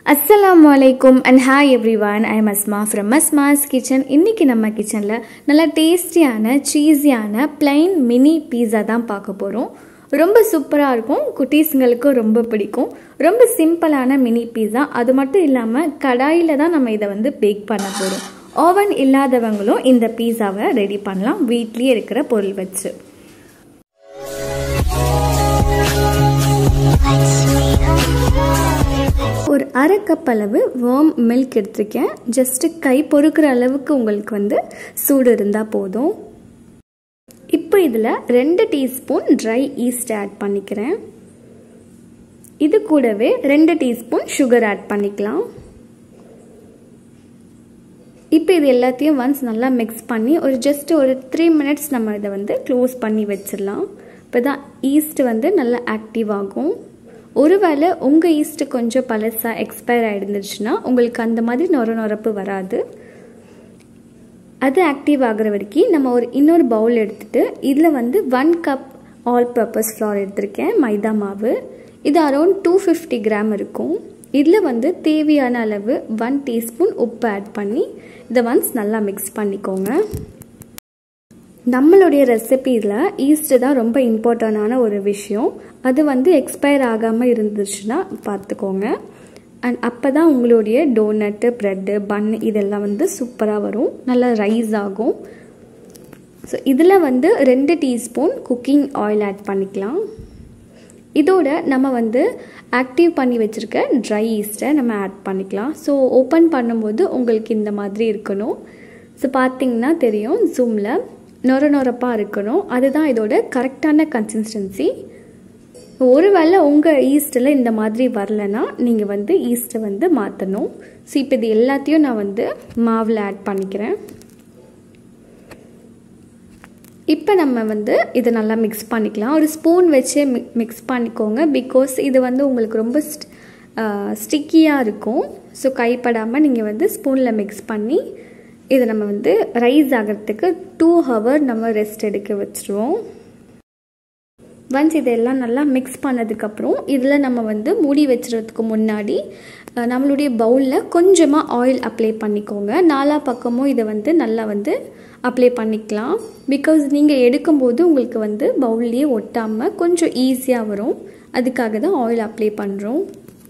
அஸ்ஸலாமு அலைக்கும் and hi everyone I Masma from Masma's kitchen இன்றைக்கி நம்ம கிச்சனில் நல்லா டேஸ்டியான சீஸியான பிளைன் மினி பீஸா தான் பார்க்க போகிறோம் ரொம்ப சூப்பராக இருக்கும் குட்டீஸுங்களுக்கும் ரொம்ப பிடிக்கும் ரொம்ப சிம்பிளான மினி பீஸா அது மட்டும் இல்லாமல் கடாயில் தான் நம்ம இதை வந்து பேக் பண்ண போகிறோம் ஓவன் இல்லாதவங்களும் இந்த பீஸாவை ரெடி பண்ணலாம் வீட்லேயே இருக்கிற பொருள் வச்சு ஒரு அரை கப் அளவு வார்ம் மில்க் எடுத்திருக்கேன் ஜஸ்ட்டு கை பொறுக்கிற அளவுக்கு உங்களுக்கு வந்து சூடு இருந்தால் போதும் இப்போ இதில் ரெண்டு டீஸ்பூன் ட்ரை ஈஸ்ட் ஆட் பண்ணிக்கிறேன் இது கூடவே ரெண்டு டீஸ்பூன் சுகர் ஆட் பண்ணிக்கலாம் இப்போ இது எல்லாத்தையும் ஒன்ஸ் நல்லா மிக்ஸ் பண்ணி ஒரு ஜஸ்ட் ஒரு த்ரீ மினிட்ஸ் நம்ம இதை வந்து க்ளோஸ் பண்ணி வச்சிடலாம் இப்போ தான் ஈஸ்ட் வந்து நல்லா ஆக்டிவ் ஆகும் ஒருவேளை உங்கள் ஈஸ்ட் கொஞ்சம் பழசாக எக்ஸ்பயர் ஆகிருந்துச்சுன்னா உங்களுக்கு அந்த மாதிரி நொர நொரப்பு வராது அது ஆக்டிவ் ஆகிற வரைக்கும் நம்ம ஒரு இன்னொரு பவுல் எடுத்துகிட்டு இதில் வந்து one cup all purpose flour எடுத்திருக்கேன் மைதா மாவு இது அரௌண்ட் டூ ஃபிஃப்டி கிராம் இருக்கும் இதில் வந்து தேவையான அளவு ஒன் டீஸ்பூன் உப்பு ஆட் பண்ணி இதை ஒன்ஸ் நல்லா மிக்ஸ் பண்ணிக்கோங்க நம்மளுடைய ரெசிபீஸில் ஈஸ்ட்டு தான் ரொம்ப இம்பார்ட்டண்டான ஒரு விஷயம் அது வந்து எக்ஸ்பயர் ஆகாமல் இருந்துச்சுன்னா பார்த்துக்கோங்க அண்ட் அப்போ தான் உங்களுடைய டோனட்டு ப்ரெட்டு பன் இதெல்லாம் வந்து சூப்பராக வரும் நல்லா ரைஸ் ஆகும் ஸோ இதில் வந்து ரெண்டு டீஸ்பூன் குக்கிங் ஆயில் ஆட் பண்ணிக்கலாம் இதோட நம்ம வந்து ஆக்டிவ் பண்ணி வச்சுருக்க ட்ரை ஈஸ்ட்டை நம்ம ஆட் பண்ணிக்கலாம் ஸோ ஓப்பன் பண்ணும்போது உங்களுக்கு இந்த மாதிரி இருக்கணும் ஸோ பார்த்தீங்கன்னா தெரியும் ஜூமில் நொர நொரப்பாக இருக்கணும் அதுதான் இதோட கரெக்டான கன்சிஸ்டன்சி ஒருவேளை உங்கள் ஈஸ்ட்டில் இந்த மாதிரி வரலன்னா நீங்கள் வந்து ஈஸ்ட்டை வந்து மாற்றணும் ஸோ இப்போ இது எல்லாத்தையும் நான் வந்து மாவில் ஆட் பண்ணிக்கிறேன் இப்போ நம்ம வந்து இதை நல்லா மிக்ஸ் பண்ணிக்கலாம் ஒரு ஸ்பூன் வச்சே மிக்ஸ் பண்ணிக்கோங்க பிகாஸ் இது வந்து உங்களுக்கு ரொம்ப ஸ்டிக்கியாக இருக்கும் ஸோ கைப்படாமல் நீங்கள் வந்து ஸ்பூனில் மிக்ஸ் பண்ணி இதை நம்ம வந்து ரைஸ் ஆகிறதுக்கு டூ ஹவர் நம்ம ரெஸ்ட் எடுக்க வச்சுருவோம் ஒன்ஸ் இதெல்லாம் நல்லா மிக்ஸ் பண்ணதுக்கப்புறம் இதில் நம்ம வந்து மூடி வச்சுறதுக்கு முன்னாடி நம்மளுடைய பவுலில் கொஞ்சமாக ஆயில் அப்ளை பண்ணிக்கோங்க நாலா பக்கமும் இதை வந்து நல்லா வந்து அப்ளை பண்ணிக்கலாம் பிகாஸ் நீங்கள் எடுக்கும்போது உங்களுக்கு வந்து பவுல்லையே ஒட்டாமல் கொஞ்சம் ஈஸியாக வரும் அதுக்காக தான் ஆயில் அப்ளை பண்ணுறோம்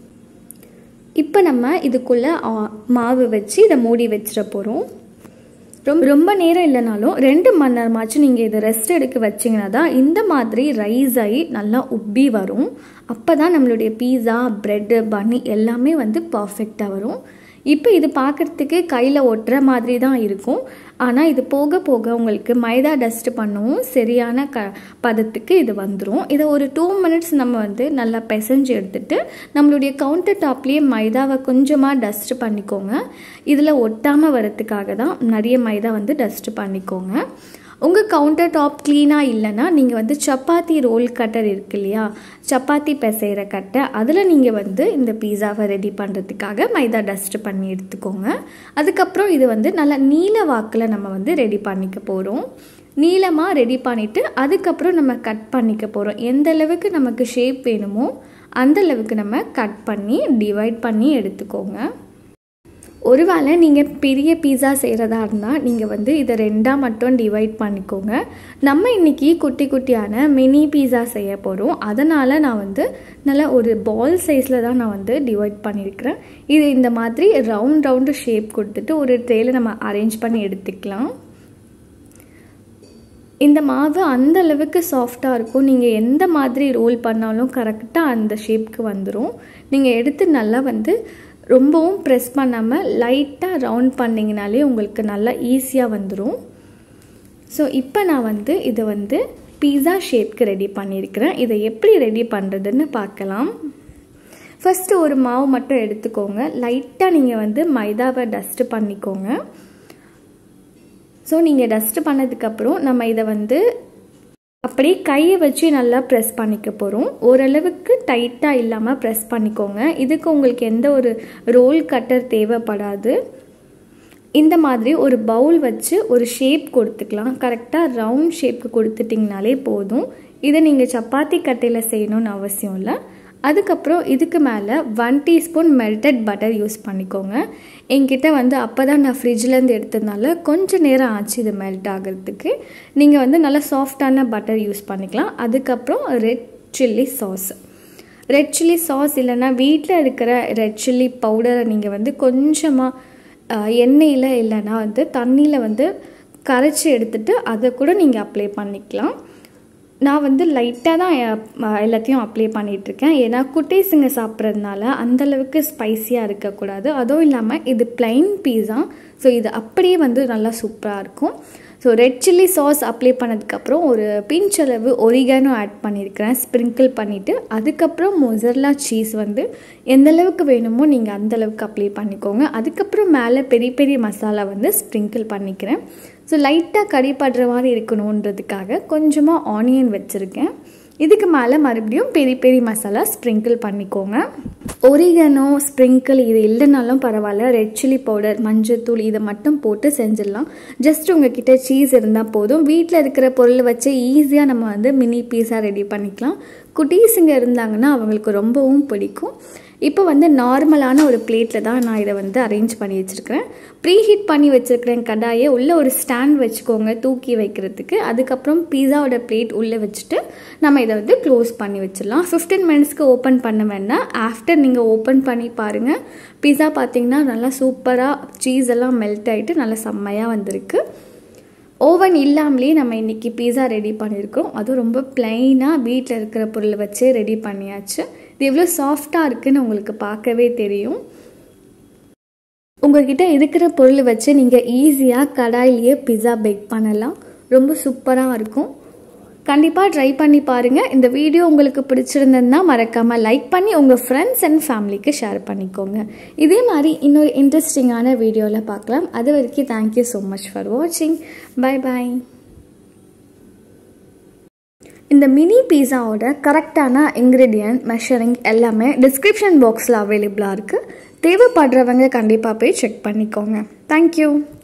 இப்போ நம்ம இதுக்குள்ளே மாவு வச்சு இதை மூடி வச்சிட போகிறோம் ரொம்ப ரொம்ப நேரம் இல்லைனாலும் ரெண்டு மணி நேரமாச்சும் நீங்கள் இதை ரெஸ்ட் எடுக்க வச்சிங்கன்னா தான் இந்த மாதிரி ரைஸ் ஆகி நல்லா உப்பி வரும் அப்போ தான் நம்மளுடைய பீஸா ப்ரெட்டு பன்னி எல்லாமே வந்து பர்ஃபெக்டாக வரும் இப்போ இது பார்க்குறதுக்கு கையில் ஒட்டுற மாதிரி தான் இருக்கும் ஆனால் இது போக போக உங்களுக்கு மைதா டஸ்ட் பண்ணவும் சரியான க பதத்துக்கு இது வந்துடும் இதை ஒரு டூ மினிட்ஸ் நம்ம வந்து நல்லா பிசைஞ்சு எடுத்துட்டு நம்மளுடைய கவுண்டர் டாப்லேயே மைதாவை கொஞ்சமாக டஸ்ட் பண்ணிக்கோங்க இதில் ஒட்டாமல் வரத்துக்காக தான் நிறைய மைதா வந்து டஸ்ட் பண்ணிக்கோங்க உங்கள் கவுண்டர் டாப் க்ளீனாக இல்லைன்னா நீங்கள் வந்து சப்பாத்தி ரோல் கட்டர் இருக்கு இல்லையா சப்பாத்தி பிசைகிற கட்டை அதில் நீங்கள் வந்து இந்த பீஸாவை ரெடி பண்ணுறதுக்காக மைதா டஸ்ட் பண்ணி எடுத்துக்கோங்க அதுக்கப்புறம் இது வந்து நல்லா நீல வாக்கில் நம்ம வந்து ரெடி பண்ணிக்க போகிறோம் நீளமாக ரெடி பண்ணிவிட்டு அதுக்கப்புறம் நம்ம கட் பண்ணிக்க போகிறோம் எந்த அளவுக்கு நமக்கு ஷேப் வேணுமோ அந்த அளவுக்கு நம்ம கட் பண்ணி டிவைட் பண்ணி எடுத்துக்கோங்க ஒருவேளை நீங்கள் பெரிய பீஸா செய்கிறதா இருந்தால் நீங்கள் வந்து இதை ரெண்டாக மட்டும் டிவைட் பண்ணிக்கோங்க நம்ம இன்றைக்கி குட்டி குட்டியான மினி பீஸா செய்ய போகிறோம் அதனால் நான் வந்து நல்லா ஒரு பால் சைஸில் தான் நான் வந்து டிவைட் பண்ணியிருக்கிறேன் இது இந்த மாதிரி ரவுண்ட் ரவுண்டு ஷேப் கொடுத்துட்டு ஒரு ட்ரேயில் நம்ம அரேஞ்ச் பண்ணி எடுத்துக்கலாம் இந்த மாவு அந்த அளவுக்கு சாஃப்டாக இருக்கும் நீங்கள் எந்த மாதிரி ரோல் பண்ணாலும் கரெக்டாக அந்த ஷேப்க்கு வந்துடும் நீங்கள் எடுத்து நல்லா வந்து ரொம்பவும் ப்ரெஸ் பண்ணாமல் லைட்டாக ரவுண்ட் பண்ணிங்கனாலே உங்களுக்கு நல்லா ஈஸியாக வந்துடும் ஸோ இப்போ நான் வந்து இதை வந்து பீஸா ஷேப்க்கு ரெடி பண்ணியிருக்கிறேன் இதை எப்படி ரெடி பண்ணுறதுன்னு பார்க்கலாம் ஃபஸ்ட்டு ஒரு மாவு மட்டும் எடுத்துக்கோங்க லைட்டாக நீங்கள் வந்து மைதாவை டஸ்ட்டு பண்ணிக்கோங்க ஸோ நீங்கள் டஸ்ட்டு பண்ணதுக்கப்புறம் நம்ம இதை வந்து அப்படியே கையை வச்சு நல்லா ப்ரெஸ் பண்ணிக்க போகிறோம் ஓரளவுக்கு டைட்டாக இல்லாமல் ப்ரெஸ் பண்ணிக்கோங்க இதுக்கு உங்களுக்கு எந்த ஒரு ரோல் கட்டர் தேவைப்படாது இந்த மாதிரி ஒரு பவுல் வச்சு ஒரு ஷேப் கொடுத்துக்கலாம் கரெக்டாக ரவுண்ட் ஷேப்க்கு கொடுத்துட்டிங்கனாலே போதும் இதை நீங்கள் சப்பாத்தி கட்டையில் செய்யணும்னு அவசியம் இல்லை அதுக்கப்புறம் இதுக்கு மேலே one teaspoon melted butter use பண்ணிக்கோங்க என்கிட்ட வந்து அப்போ தான் நான் ஃப்ரிட்ஜ்லேருந்து எடுத்ததுனால கொஞ்சம் நேரம் ஆச்சு இது மெல்ட் ஆகிறதுக்கு நீங்கள் வந்து நல்லா சாஃப்டான பட்டர் யூஸ் பண்ணிக்கலாம் அதுக்கப்புறம் red chilli sauce red chilli sauce இல்லைன்னா வீட்டில் இருக்கிற ரெட் சில்லி பவுடரை நீங்கள் வந்து கொஞ்சமாக எண்ணெயில் இல்லைன்னா வந்து தண்ணியில் வந்து கரைச்சி எடுத்துகிட்டு அதை கூட நீங்கள் அப்ளை பண்ணிக்கலாம் நான் வந்து லைட்டாக தான் எல்லாத்தையும் அப்ளை பண்ணிகிட்ருக்கேன் ஏன்னா குட்டீஸுங்க சாப்பிட்றதுனால அந்தளவுக்கு ஸ்பைஸியாக இருக்கக்கூடாது அதுவும் இல்லாமல் இது பிளைன் பீஸா ஸோ இது அப்படியே வந்து நல்லா சூப்பராக இருக்கும் so red chilli sauce apply பண்ணதுக்கப்புறம் ஒரு பிஞ்ச் அளவு ஒரிகானோ ஆட் பண்ணியிருக்கிறேன் ஸ்ப்ரிங்கிள் பண்ணிவிட்டு அதுக்கப்புறம் மொசர்லா சீஸ் வந்து எந்த அளவுக்கு வேணுமோ நீங்கள் அந்தளவுக்கு அப்ளை பண்ணிக்கோங்க அதுக்கப்புறம் மேலே பெரிய பெரிய மசாலா வந்து ஸ்ப்ரிங்கிள் பண்ணிக்கிறேன் ஸோ லைட்டாக கடிப்படுற மாதிரி இருக்கணுன்றதுக்காக கொஞ்சமாக ஆனியன் வச்சுருக்கேன் இதுக்கு மேலே மறுபடியும் பெரிய பெரிய மசாலா ஸ்ப்ரிங்கிள் பண்ணிக்கோங்க ஒரிகனோ ஸ்ப்ரிங்கிள் இது இல்லைனாலும் பரவாயில்ல ரெட் சில்லி பவுடர் மஞ்சத்தூள் இதை மட்டும் போட்டு செஞ்சிடலாம் ஜஸ்ட் உங்ககிட்ட சீஸ் இருந்தால் போதும் வீட்டில் இருக்கிற பொருளை வச்சு ஈஸியாக நம்ம வந்து மினி பீஸா ரெடி பண்ணிக்கலாம் குட்டீஸுங்க இருந்தாங்கன்னா அவங்களுக்கு ரொம்பவும் பிடிக்கும் இப்போ வந்து நார்மலான ஒரு பிளேட்டில் தான் நான் இதை வந்து அரேஞ்ச் பண்ணி வச்சுருக்கிறேன் ப்ரீ ஹீட் பண்ணி வச்சுருக்கிறேன் கடாயை உள்ளே ஒரு ஸ்டாண்ட் வச்சுக்கோங்க தூக்கி வைக்கிறதுக்கு அதுக்கப்புறம் பீஸாவோட பிளேட் உள்ளே வச்சுட்டு நம்ம இதை வந்து க்ளோஸ் பண்ணி வச்சிடலாம் ஃபிஃப்டீன் மினிட்ஸ்க்கு ஓப்பன் பண்ண வேண்டாம் ஆஃப்டர் நீங்கள் ஓப்பன் பண்ணி பாருங்கள் பீஸா பார்த்தீங்கன்னா நல்லா சூப்பராக சீஸ் எல்லாம் மெல்ட் ஆகிட்டு நல்லா செம்மையாக வந்திருக்கு ஓவன் இல்லாமலே நம்ம இன்றைக்கி பீஸா ரெடி பண்ணியிருக்கோம் அதுவும் ரொம்ப பிளைனாக வீட்டில் இருக்கிற பொருளை வச்சே ரெடி பண்ணியாச்சு இது எவ்வளோ சாஃப்டாக இருக்குன்னு உங்களுக்கு பார்க்கவே தெரியும் உங்கள்கிட்ட இருக்கிற பொருள் வச்சு நீங்கள் ஈஸியாக கடாயிலேயே பிஸா பேக் பண்ணலாம் ரொம்ப சூப்பராக இருக்கும் கண்டிப்பாக ட்ரை பண்ணி பாருங்கள் இந்த வீடியோ உங்களுக்கு பிடிச்சிருந்ததுன்னா மறக்காமல் லைக் பண்ணி உங்கள் ஃப்ரெண்ட்ஸ் அண்ட் ஃபேமிலிக்கு ஷேர் பண்ணிக்கோங்க இதே மாதிரி இன்னொரு இன்ட்ரெஸ்டிங்கான வீடியோவில் பார்க்கலாம் அது வரைக்கும் தேங்க்யூ ஸோ மச் ஃபார் வாட்சிங் பை பாய் இந்த மினி பீஸாவோட கரெக்டான இன்க்ரீடியன்ட் மெஷரிங் எல்லாமே டிஸ்கிரிப்ஷன் பாக்ஸில் அவைலபிளாக இருக்குது தேவைப்படுறவங்க கண்டிப்பாக போய் செக் பண்ணிக்கோங்க தேங்க்யூ